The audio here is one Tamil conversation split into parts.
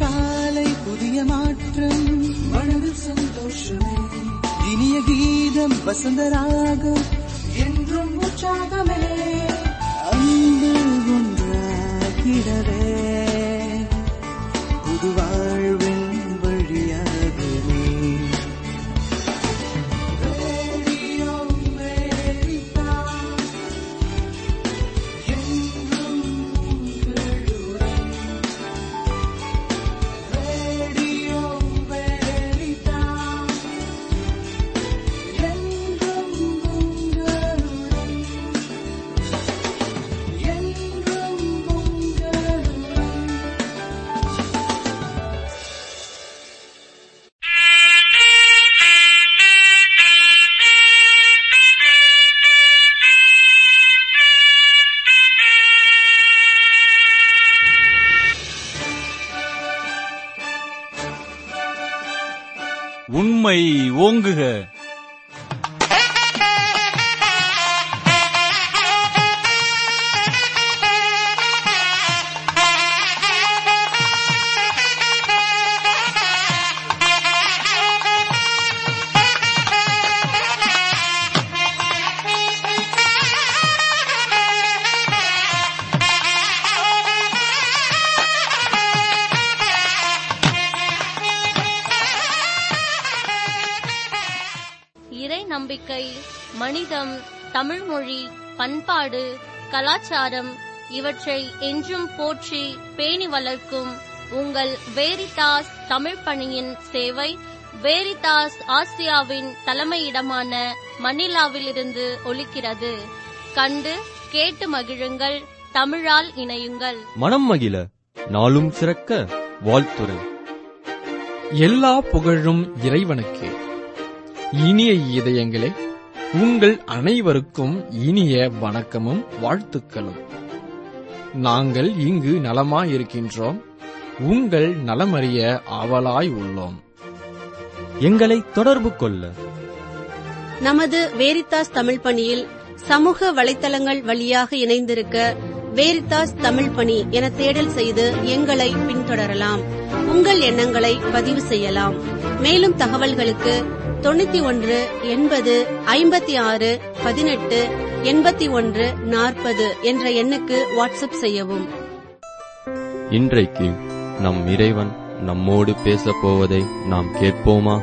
காலை புதிய மாற்றம் மனதில் சந்தோஷமே இனிய கீதம் வசந்த ராகம் என்றும் உற்சாகமே அன்பு ஒன்றாகிடவே புது வாழ்வின் வழியாகவே ரேடியோ அமெரிக்கா, என்றும் உங்களுடன். ரேடியோ அமெரிக்கா, என்றும் உங்களுடன். என்றும் உங்களுடன். உண்மை ஓங்குக இறை நம்பிக்கை மனிதம் தமிழ்மொழி பண்பாடு கலாச்சாரம் இவற்றை என்றும் போற்றி பேணி வளர்க்கும் உங்கள் வேரிதாஸ் தமிழ் பணியின் சேவை வேரிதாஸ் ஆசியாவின் தலைமையிடமான மணிலாவிலிருந்து ஒலிக்கிறது கண்டு கேட்டு மகிழுங்கள் தமிழால் இணையுங்கள் மனம் மகிழ நாளும் சிறக்க வாழ்த்துரை எல்லா புகழும் இறைவனுக்கு இனிய இதயங்களே உங்கள் அனைவருக்கும் இனிய வணக்கமும் வாழ்த்துக்களும் நாங்கள் இங்கு நலமாயிருக்கின்றோம் உங்கள் நலமறிய ஆவலாய் உள்ளோம் எங்களை தொடர்பு கொள்ள நமது வேரித்தாஸ் தமிழ் பணியில் சமூக வலைத்தளங்கள் வழியாக இணைந்திருக்க வேரித்தாஸ் தமிழ் பணி என தேடல் செய்து எங்களை பின்தொடரலாம் உங்கள் எண்ணங்களை பதிவு செய்யலாம் மேலும் தகவல்களுக்கு தொண்ணூத்தி ஒன்று எண்பது ஐம்பத்தி ஆறு பதினெட்டு எண்பத்தி ஒன்று நாற்பது என்ற எண்ணுக்கு வாட்ஸ்அப் செய்யவும் இன்றைக்கு நம் இறைவன் நம்மோடு பேசப் போவதை நாம் கேட்போமா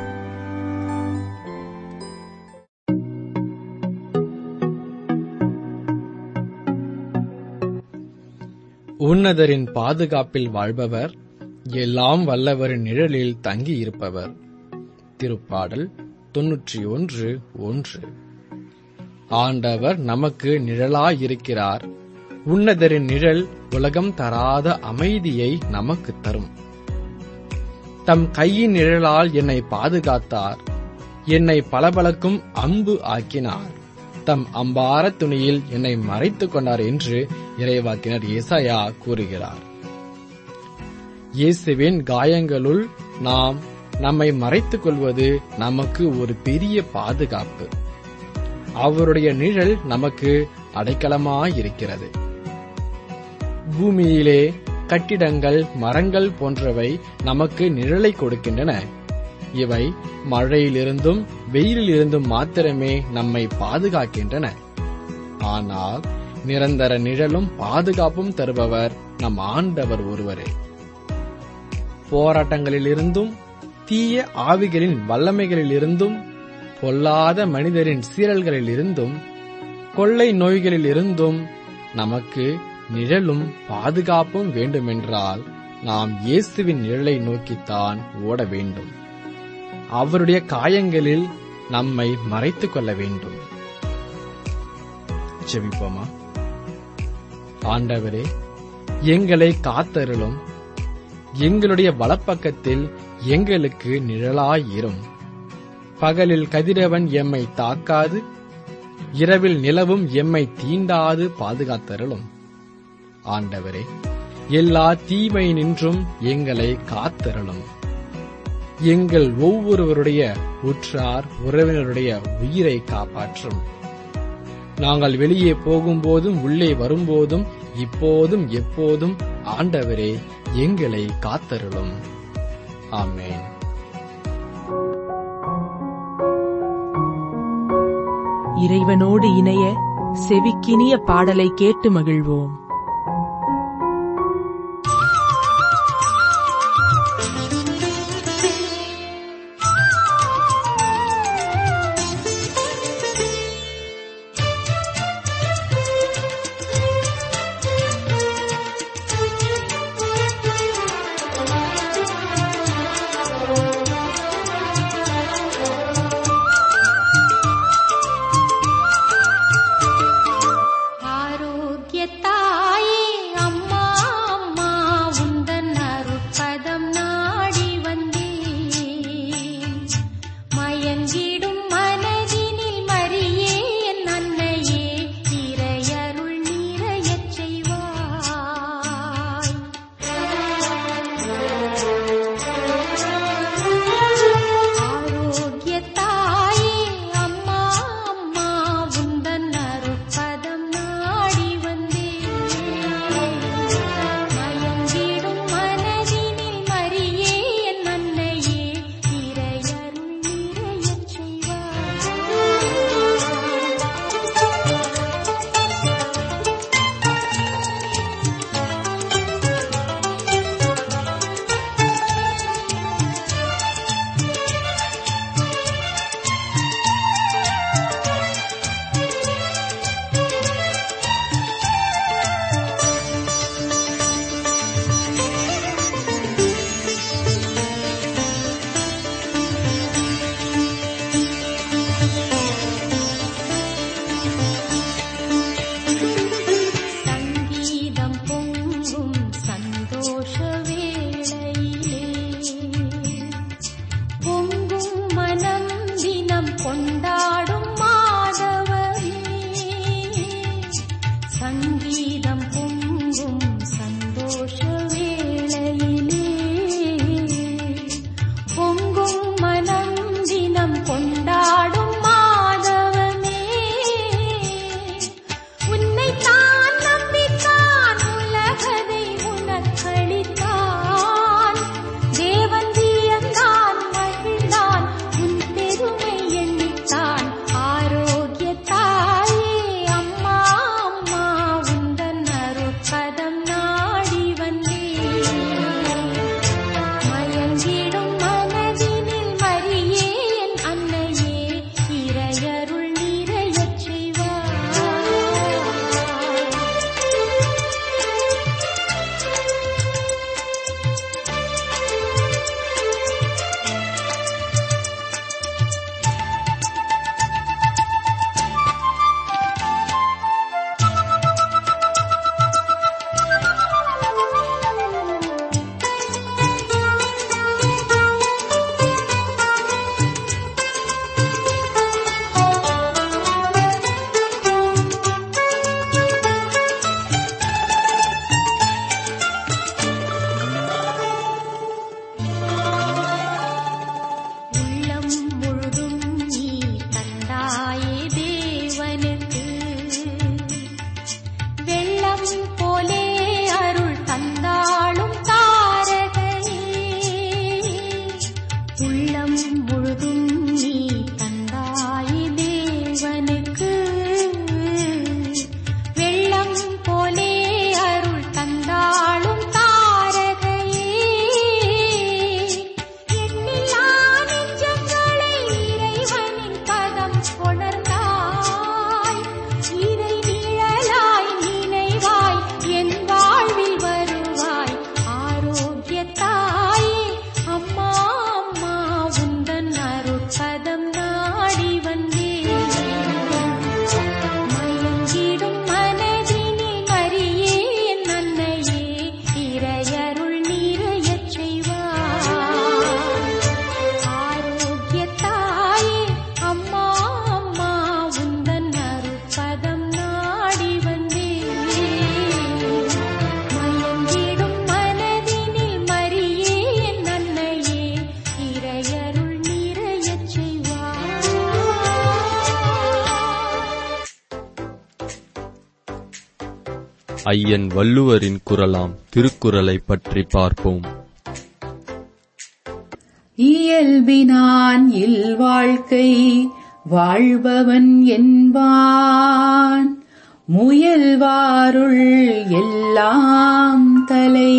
உன்னதரின் பாதுகாப்பில் வாழ்பவர் எல்லாம் வல்லவரின் நிழலில் தங்கியிருப்பவர் திருப்பாடல் தொன்னூற்றி ஒன்று ஒன்று ஆண்டவர் நமக்கு நிழலாயிருக்கிறார் உன்னதரின் நிழல் உலகம் தராத அமைதியை நமக்கு தரும் தம் கையின் நிழலால் என்னை பாதுகாத்தார் என்னை பளபளக்கும் அம்பு ஆக்கினார் தம் அம்பார துணியில் என்னை மறைத்துக் கொண்டார் என்று இறைவாக்கினர் ஏசாயா கூறுகிறார் இயேசுவின் காயங்களுள் நாம் நம்மை மறைத்துக் கொள்வது நமக்கு ஒரு பெரிய பாதுகாப்பு அவருடைய நிழல் நமக்கு அடைக்கலமாயிருக்கிறது பூமியிலே கட்டிடங்கள் மரங்கள் போன்றவை நமக்கு நிழலை கொடுக்கின்றன இவை மழையிலிருந்தும் வெயிலிலிருந்தும் மாத்திரமே நம்மை பாதுகாக்கின்றன ஆனால் நிரந்தர நிழலும் பாதுகாப்பும் தருபவர் நம் ஆண்டவர் ஒருவரே போராட்டங்களிலிருந்தும் தீய ஆவிகளின் வல்லமைகளிலிருந்தும் பொல்லாத மனிதரின் சீரல்களிலிருந்தும் கொள்ளை நோய்களிலிருந்தும் நமக்கு நிழலும் பாதுகாப்பும் வேண்டுமென்றால் நாம் இயேசுவின் நிழலை நோக்கித்தான் ஓட வேண்டும் அவருடைய காயங்களில் நம்மை மறைத்துக் கொள்ள வேண்டும் ஜெபிப்போமா ஆண்டவரே எங்களை காத்தருளும் எங்களுடைய வலப்பக்கத்தில் எங்களுக்கு நிழலாயிரும் பகலில் கதிரவன் எம்மை தாக்காது இரவில் நிலவும் எம்மை தீண்டாது பாதுகாத்தருளும் ஆண்டவரே எல்லா தீமை நின்றும் எங்களை காத்தருளும் எங்கள் ஒவ்வொருவருடைய உற்றார் உறவினருடைய உயிரை காப்பாற்றும் நாங்கள் வெளியே போகும்போதும் உள்ளே வரும்போதும் இப்போதும் எப்போதும் ஆண்டவரே எங்களை காத்தருளும் ஆமென் இறைவனோடு இணைய செவிக்கினிய பாடலை கேட்டு மகிழ்வோம் ஆரோக்கியத்தாயே அம்மா அம்மா உந்தன் அருட்பதம் நாடி வந்தேன் மயங்கிடும் மனதினில் மரியே என் அன்னையே இறையருள் நிறையச் செய்வாய் ஆரோக்கியத்தாயே அம்மா அம்மா உந்தன் அருட்பதம் நாடி வந்தேன் மயங்கிடும் மனதினில் மரியே என் அன்னையே இறையருள் நிறையச் செய்வாய் சங்கீதம் பொங்கும் சந்தோஷ வேளையிலே பொங்கும் மனம் தினம் கொண்டாடும் மாதவரே சங்கீதம் பொங்கும் சந்தோஷ வேளையிலே பொங்கும் மனம் தினம் கொண்டாடும் மாதவனே ஐயன் வள்ளுவரின் குரலாம் திருக்குறளை பற்றி பார்ப்போம் இயல்பினான் இல்வாழ்க்கை வாழ்பவன் என்பான் முயல்வாருள் எல்லாம் தலை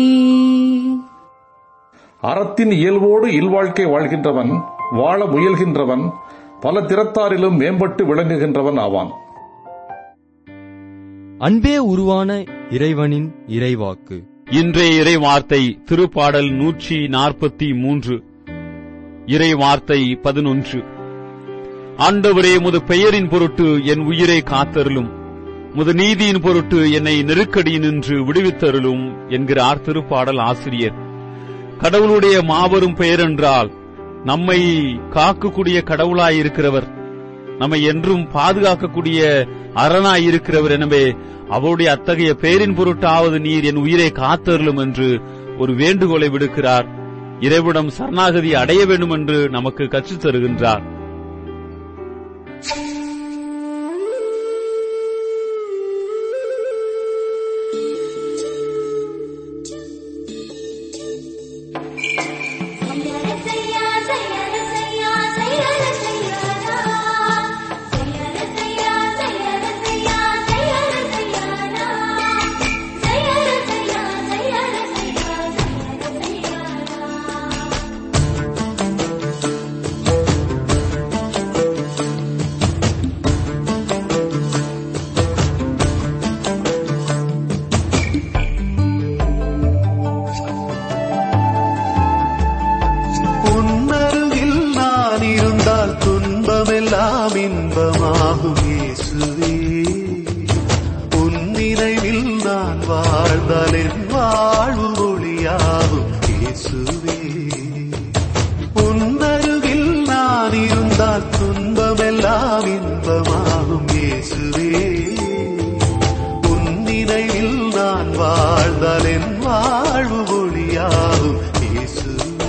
அறத்தின் இயல்போடு இல்வாழ்க்கை வாழ்கின்றவன் வாழ முயல்கின்றவன் பல திறத்தாரிலும் மேம்பட்டு விளங்குகின்றவன் ஆவான் அன்பே உருவான இறைவனின் இறைவாக்கு இன்றைய இறை வார்த்தை திருப்பாடல் நூற்றி நாற்பத்தி மூன்று இறை வார்த்தை பதினொன்று ஆண்டவரே முது பெயரின் பொருட்டு என் உயிரை காத்தருளும் முது நீதியின் பொருட்டு என்னை நெருக்கடியினின்று விடுவித்தருளும் என்கிறார் திருப்பாடல் ஆசிரியர் கடவுளுடைய மாபெரும் பெயர் என்றால் நம்மை காக்கக்கூடிய கடவுளாயிருக்கிறவர் நம்மை என்றும் பாதுகாக்கக்கூடிய அரணாயிருக்கிறவர் எனவே அவருடைய அத்தகைய பெயரின் பொருட்டாவது நீர் என் உயிரை காத்தருளும் என்று ஒரு வேண்டுகோளை விடுக்கிறார் இறைவிடம் சரணாகதி அடைய வேண்டும் என்று நமக்கு கற்றுத் தருகின்றார் உன்னருகில் நான் இருந்தால் துன்பமெல்லாம் இன்பமாகும் இயேசுவே உன் நினைவில் நான் வாழ்ந்தால் என் வாழ்வு ஒளியாகும் இயேசுவே உன்னருகில் நான் இருந்தால் துன்பமெல்லாம் இன்பமாகும் இயேசுவே உன் நினைவில் நான் வாழ்ந்தால் என் வாழ்வு ஒளியாகும் இயேசுவே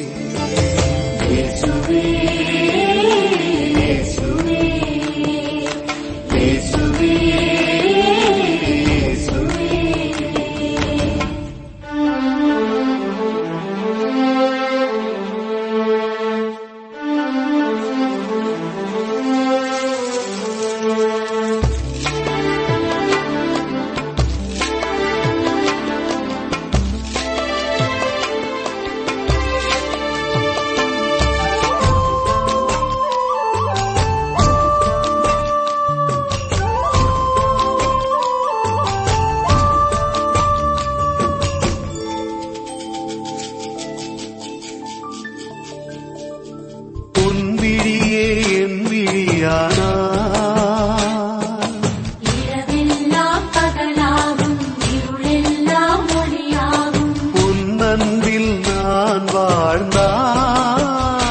உன் விழியே என் விழியானா இரவெல்லாம் பகலாகும் இருளெல்லாம் ஒளியாகும் உன் அன்பில் நான் வாழ்ந்தான்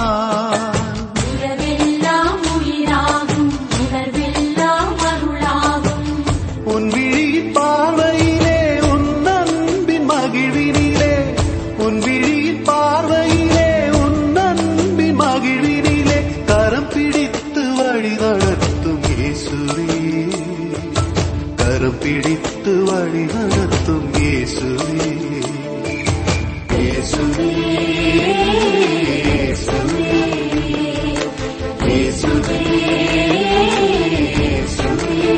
உறவெல்லாம் உயிராகும் உணர்வெல்லாம் அருளாகும் உன் விழி பார்வையிலே உன் அன்பின் மகிழ்வினிலே உன் விழி பார்வையிலே உன் அன்பின் மகிழ்வினிலே கரம் பிடித்து வழி நடத்தும் இயேசுவே கரம் பிடித்து வழி நடத்தும் இயேசுவே இயேசுவே இயேசுவே இயேசுவே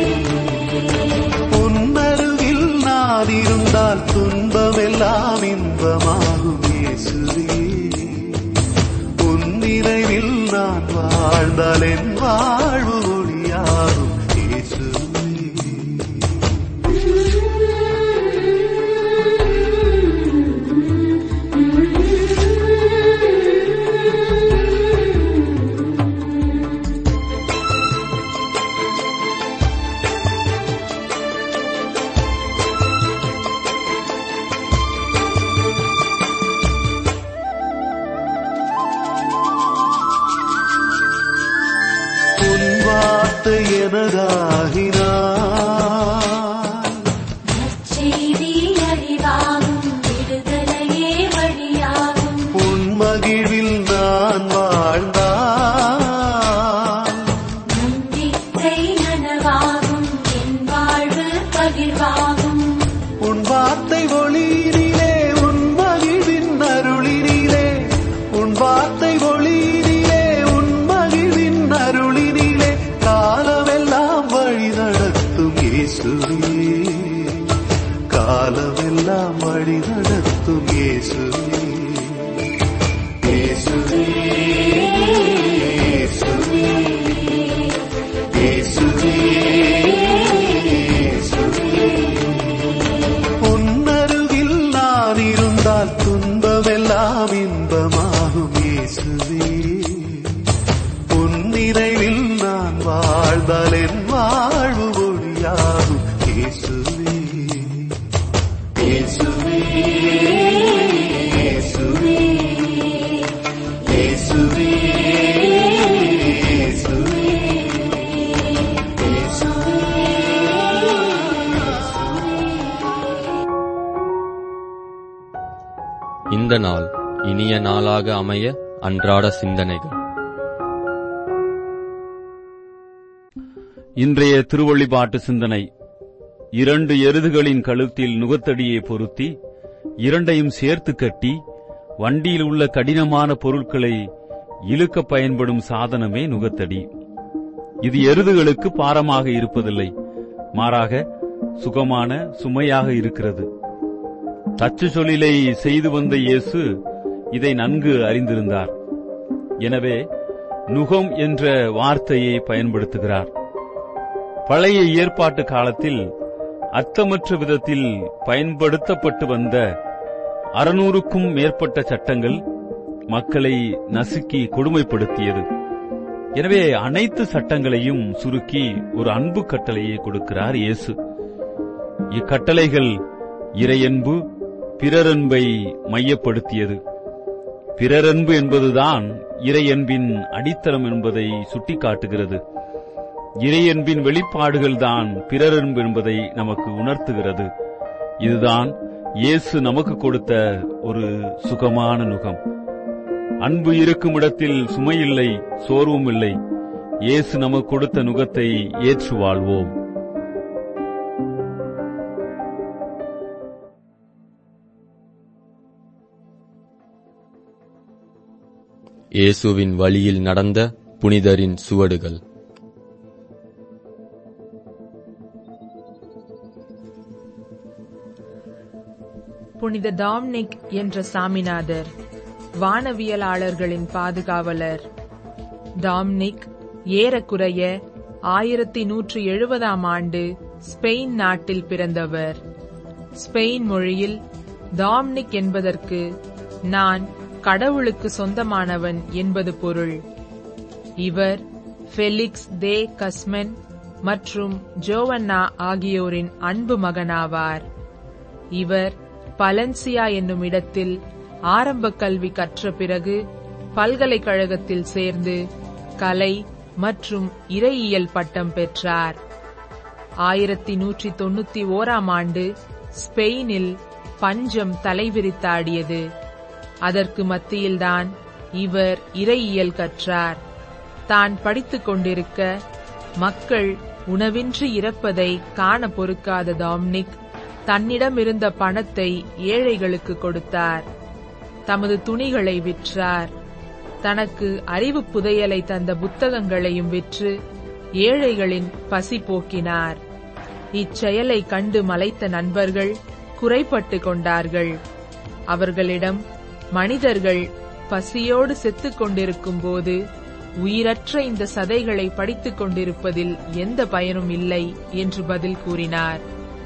உன்னருகில் நான் இருந்தால் துன்பமெல்லாம் இன்பமாகும் இயேசுவே உன் நினைவில் நான் வாழ்ந்தால் என் வாழ்வு ஒளியாகும் இயேசுவே உன் வார்த்தை எனதாகினார் செய்தி அறிவாகும் விடுதலையே வழியாகும் உன் மகிழ்வில் நான் வாழ்ந்தான் நம்பிக்கை நனவாகும் என் வாழ்வு பகிர்வாகும் இயேசுவே காலமெல்லாம் வழி நடத்தும் இயேசுவே இயேசுவே இயேசுவே இயேசுவே இயேசுவே உன்னருகில் நான் இருந்தால் துன்பமெல்லாம் இன்பமாகும் இயேசுவே உன் நிறைவில் நான் வாழ்ந்தால் என் வாழ்வு ஒளியாகும் இயேசுவே இயேசுவே இயேசுவே இயேசுவே இயேசுவே இந்த நாள் இனிய நாளாக அமைய அன்றாட சிந்தனைகள் இன்றைய திருவள்ளிப்பாட்டு சிந்தனை இரண்டு எருதுகளின் கழுத்தில் நுகத்தடியை பொருத்தி இரண்டையும் சேர்த்து கட்டி வண்டியில் உள்ள கடினமான பொருட்களை இழுக்க பயன்படும் சாதனமே நுகத்தடி இது எருதுகளுக்கு பாரமாக இருப்பதில்லை மாறாக சுகமான சுமையாக இருக்கிறது தச்சு தொழிலை செய்து வந்த இயேசு இதை நன்கு அறிந்திருந்தார் எனவே நுகம் என்ற வார்த்தையை பயன்படுத்துகிறார் பழைய ஏற்பாட்டு காலத்தில் அர்த்தமற்ற விதத்தில் பயன்படுத்தப்பட்டு வந்த அறுநூறுக்கும் மேற்பட்ட சட்டங்கள் மக்களை நசுக்கி கொடுமைப்படுத்தியது எனவே அனைத்து சட்டங்களையும் சுருக்கி ஒரு அன்பு கட்டளையை கொடுக்கிறார் இயேசு இக்கட்டளைகள் இறையன்பு பிறரன்பை மையப்படுத்தியது பிறரன்பு என்பதுதான் இறையன்பின் அடித்தளம் என்பதை சுட்டிக்காட்டுகிறது இறையன்பின் வெளிப்பாடுகள்தான் பிறரன்பு என்பதை நமக்கு உணர்த்துகிறது இதுதான் இயேசு நமக்கு கொடுத்த ஒரு சுகமான நுகம் அன்பு இருக்கும் இடத்தில் சுமையில்லை சோர்வும் இல்லை இயேசு நமக்கு கொடுத்த நுகத்தை ஏற்று வாழ்வோம் இயேசுவின் வழியில் நடந்த புனிதரின் சுவடுகள் புனித டாம்னிக் என்ற சாமிநாதர் வானவியலாளர்களின் பாதுகாவலர் டாம்னிக் ஏறக்குறைய ஆயிரத்தி நூற்று எழுபதாம் ஆண்டு ஸ்பெயின் நாட்டில் பிறந்தவர் ஸ்பெயின் மொழியில் டாம்னிக் என்பதற்கு நான் கடவுளுக்கு சொந்தமானவன் என்பது பொருள் இவர் ஃபெலிக்ஸ் தே கஸ்மென் மற்றும் ஜோவன்னா ஆகியோரின் அன்பு மகனாவார் இவர் பலன்சியா என்னும் இடத்தில் ஆரம்ப கல்வி கற்ற பிறகு பல்கலைக்கழகத்தில் சேர்ந்து கலை மற்றும் இறையியல் பட்டம் பெற்றார் ஆயிரத்தி நூற்றி தொண்ணூத்தி ஓராம் ஆண்டு ஸ்பெயினில் பஞ்சம் தலைவிரித்தாடியது அதற்கு மத்தியில்தான் இவர் இறையியல் கற்றார் தான் படித்துக் கொண்டிருக்க மக்கள் உணவின்றி இறப்பதை காண பொறுக்காத டாம்னிக் தன்னிடமிருந்த பணத்தை ஏழைகளுக்கு கொடுத்தார் தமது துணிகளை விற்றார் தனக்கு அறிவு புதையலை தந்த புத்தகங்களையும் விற்று ஏழைகளின் பசி போக்கினார் இச்செயலை கண்டு மலைத்த நண்பர்கள் குறைப்பட்டு கொண்டார்கள் அவர்களிடம் மனிதர்கள் பசியோடு செத்துக் கொண்டிருக்கும் போது உயிரற்ற இந்த சதைகளை படித்துக் கொண்டிருப்பதில் எந்த பயனும் இல்லை என்று பதில் கூறினார்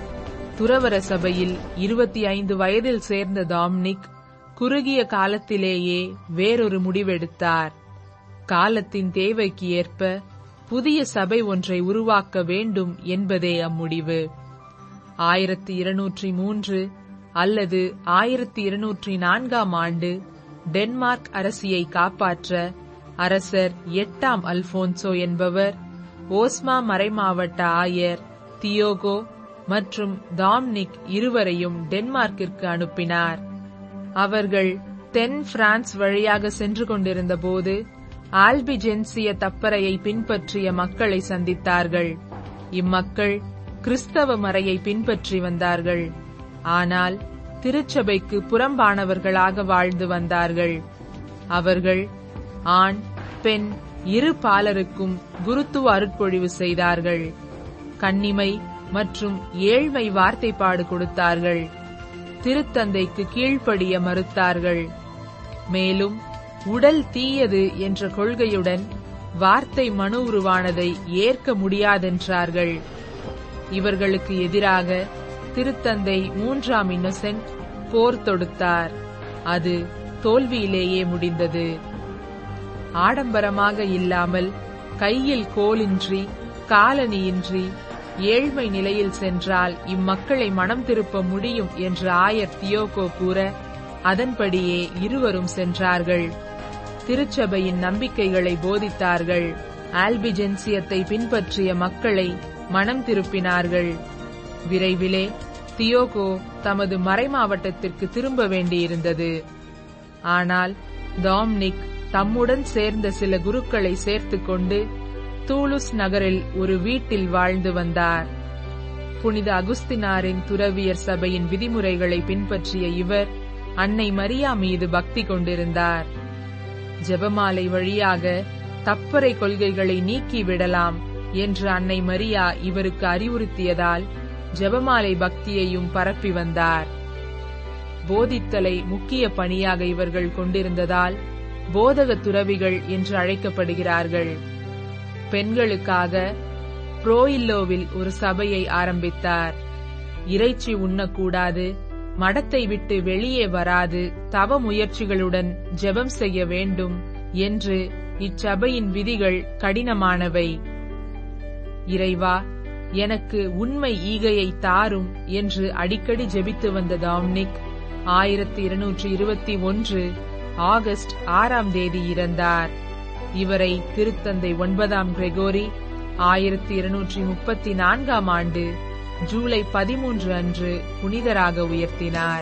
துறவர சபையில் இருபத்தி ஐந்து வயதில் சேர்ந்த டாம்னிக் குறுகிய காலத்திலேயே வேறொரு முடிவெடுத்தார் காலத்தின் தேவைக்கு ஏற்ப புதிய சபை ஒன்றை உருவாக்க வேண்டும் என்பதே அம்முடிவு ஆயிரத்தி இருநூற்றி மூன்று அல்லது ஆயிரத்தி இருநூற்றி நான்காம் ஆண்டு டென்மார்க் அரசியை காப்பாற்ற அரசர் எட்டாம் அல்போன்சோ என்பவர் ஓஸ்மா மறைமாவட்ட ஆயர் தியோகோ மற்றும் டாம்னிக் இருவரையும் டென்மார்க்கிற்கு அனுப்பினார் அவர்கள் தென் பிரான்ஸ் வழியாக சென்று கொண்டிருந்த போது ஆல்பிஜென்சிய தப்பறையை பின்பற்றிய மக்களை சந்தித்தார்கள் இம்மக்கள் கிறிஸ்தவ மறையை பின்பற்றி வந்தார்கள் ஆனால் திருச்சபைக்கு புறம்பானவர்களாக வாழ்ந்து வந்தார்கள் அவர்கள் ஆண் பெண் இரு பாலருக்கும் குருத்துவ அருட்பொழிவு செய்தார்கள் கன்னிமை மற்றும் ஏழ்மை வார்த்தைப்பாடு கொடுத்தார்கள் திருத்தந்தைக்கு கீழ்ப்படிய மறுத்தார்கள் மேலும் உடல் தீயது என்ற கொள்கையுடன் வார்த்தை மனு உருவானதை ஏற்க முடியாதென்றார்கள் இவர்களுக்கு எதிராக திருத்தந்தை மூன்றாம் இன்னசென்ட் போர் தொடுத்தார் அது தோல்வியிலேயே முடிந்தது ஆடம்பரமாக இல்லாமல் கையில் கோலின்றி காலணியின்றி ஏழ்மை நிலையில் சென்றால் இம்மக்களை மனம் திருப்ப முடியும் என்று ஆயர் தியோகோ கூற அதன்படியே இருவரும் சென்றார்கள் திருச்சபையின் நம்பிக்கைகளை போதித்தார்கள் ஆல்பிஜென்சியத்தை பின்பற்றிய மக்களை மனம் திருப்பினார்கள் விரைவிலே தியோகோ தமது மறைமாவட்டத்திற்கு திரும்ப வேண்டியிருந்தது ஆனால் டாம்னிக் தம்முடன் சேர்ந்த சில குருக்களை சேர்த்துக் கொண்டு தூலுஸ் நகரில் ஒரு வீட்டில் வாழ்ந்து வந்தார் புனித அகுஸ்தினாரின் துறவியர் சபையின் விதிமுறைகளை பின்பற்றிய இவர் அன்னை மரியா மீது பக்தி கொண்டிருந்தார் ஜெபமாலை வழியாக தப்பறை கொள்கைகளை நீக்கி விடலாம் என்று அன்னை மரியா இவருக்கு அறிவுறுத்தியதால் ஜெபமாலை பக்தியையும் பரப்பி வந்தார் போதித்தலை முக்கிய பணியாக இவர்கள் கொண்டிருந்ததால் போதக துறவிகள் என்று அழைக்கப்படுகிறார்கள் பெண்களுக்காக புரோயில்லோவில் ஒரு சபையை ஆரம்பித்தார் இறைச்சி உண்ணக்கூடாது மடத்தை விட்டு வெளியே வராது தவ முயற்சிகளுடன் ஜெபம் செய்ய வேண்டும் என்று இச்சபையின் விதிகள் கடினமானவை இறைவா எனக்கு உண்மை ஈகையை தாரும் என்று அடிக்கடி ஜெபித்து வந்த டாம்னிக் ஆயிரத்தி இருநூற்றி இருபத்தி ஒன்று ஆகஸ்ட் ஆறாம் தேதி இறந்தார் இவரை திருத்தந்தை ஒன்பதாம் கிரெகோரி ஆயிரத்தி இருநூற்றி முப்பத்தி நான்காம் ஆண்டு ஜூலை பதிமூன்று அன்று புனிதராக உயர்த்தினார்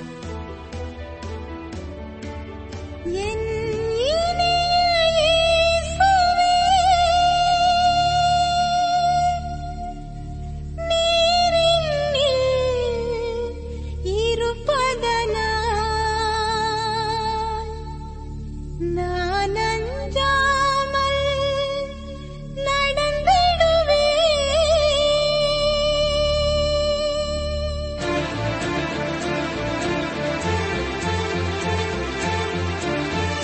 இருப்பதனால் நான் அஞ்சாமல் நடந்திடுவேன்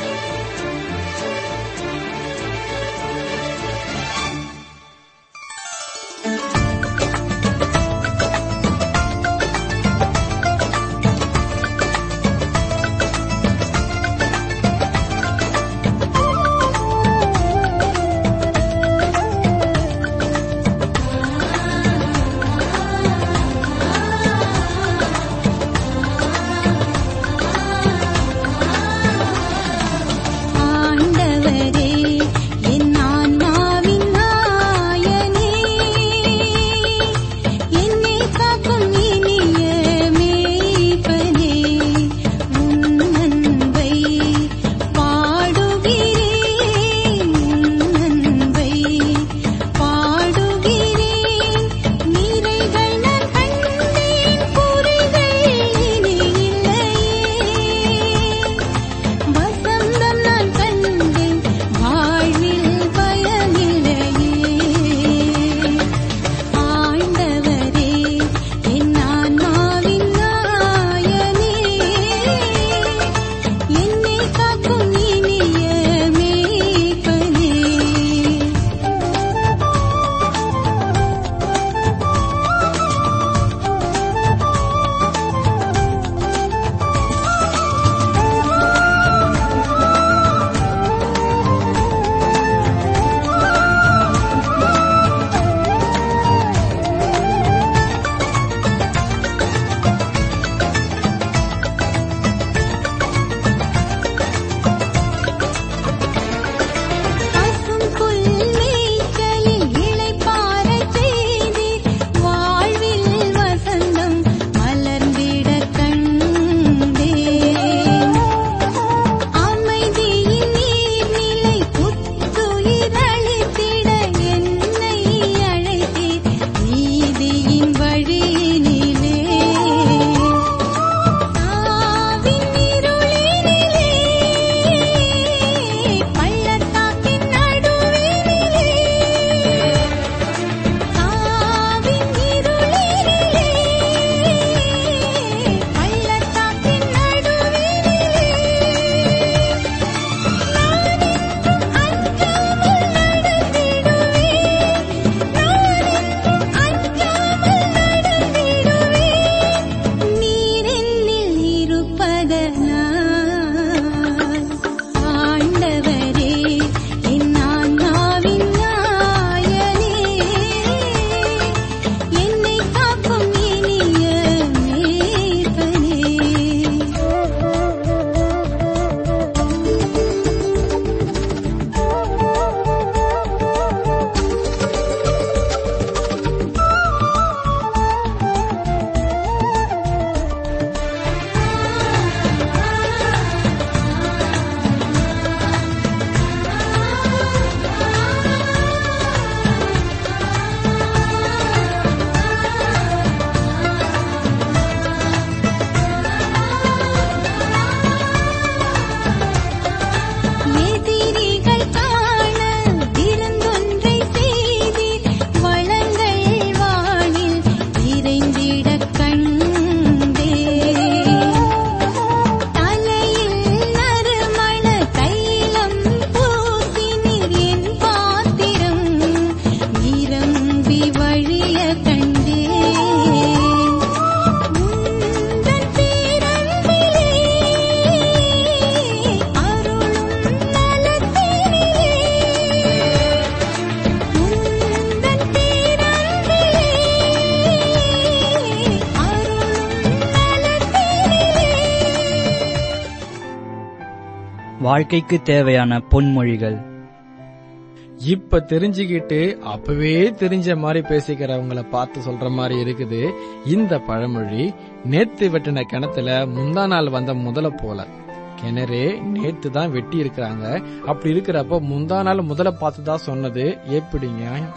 வாழ்க்கைக்கு தேவையான பொன்மொழிகள் இப்ப தெரிஞ்சுக்கிட்டு அப்பவே தெரிஞ்ச மாதிரி பேசிக்கிறவங்கள பார்த்து சொல்ற மாதிரி இருக்குது இந்த பழமொழி நேத்து வெட்டின கிணத்துல முந்தா நாள் வந்த முதல போல கிணறே நேத்து தான் வெட்டி இருக்கிறாங்க அப்படி இருக்கிறப்ப முந்தா நாள் முதல பார்த்து தான் சொன்னது எப்படி நியாயம்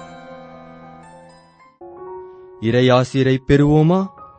இறையாசிரை பெறுவோமா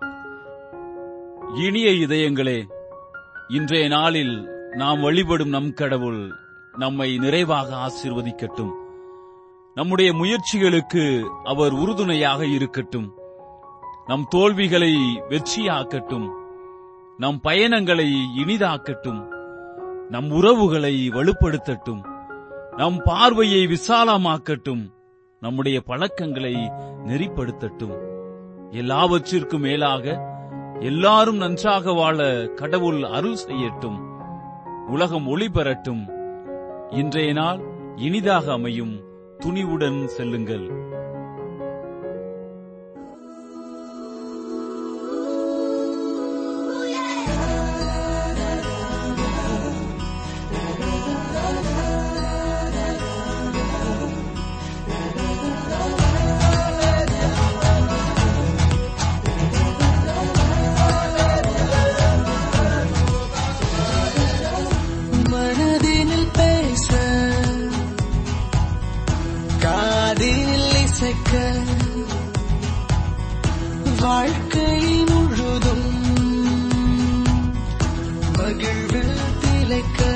இனிய இதயங்களே இன்றைய நாளில் நாம் வழிபடும் நம் கடவுள் நம்மை நிறைவாக ஆசீர்வதிக்கட்டும் நம்முடைய முயற்சிகளுக்கு அவர் உறுதுணையாக இருக்கட்டும் நம் தோல்விகளை வெற்றியாக்கட்டும் நம் பயணங்களை இனிதாக்கட்டும் நம் உறவுகளை வலுப்படுத்தட்டும் நம் பார்வையை விசாலமாக்கட்டும் நம்முடைய பழக்கங்களை நெறிப்படுத்தட்டும் எல்லாவற்றிற்கும் மேலாக எல்லாரும் நன்றாக வாழ கடவுள் அருள் செய்யட்டும் உலகம் ஒளி பெறட்டும் இன்றைய நாள் இனிதாக அமையும் துணிவுடன் செல்லுங்கள் மனதினில் பேச காதினில் இசைக்க வாழ்க்கை முழுதும் மகிழ்வில் திளைக்க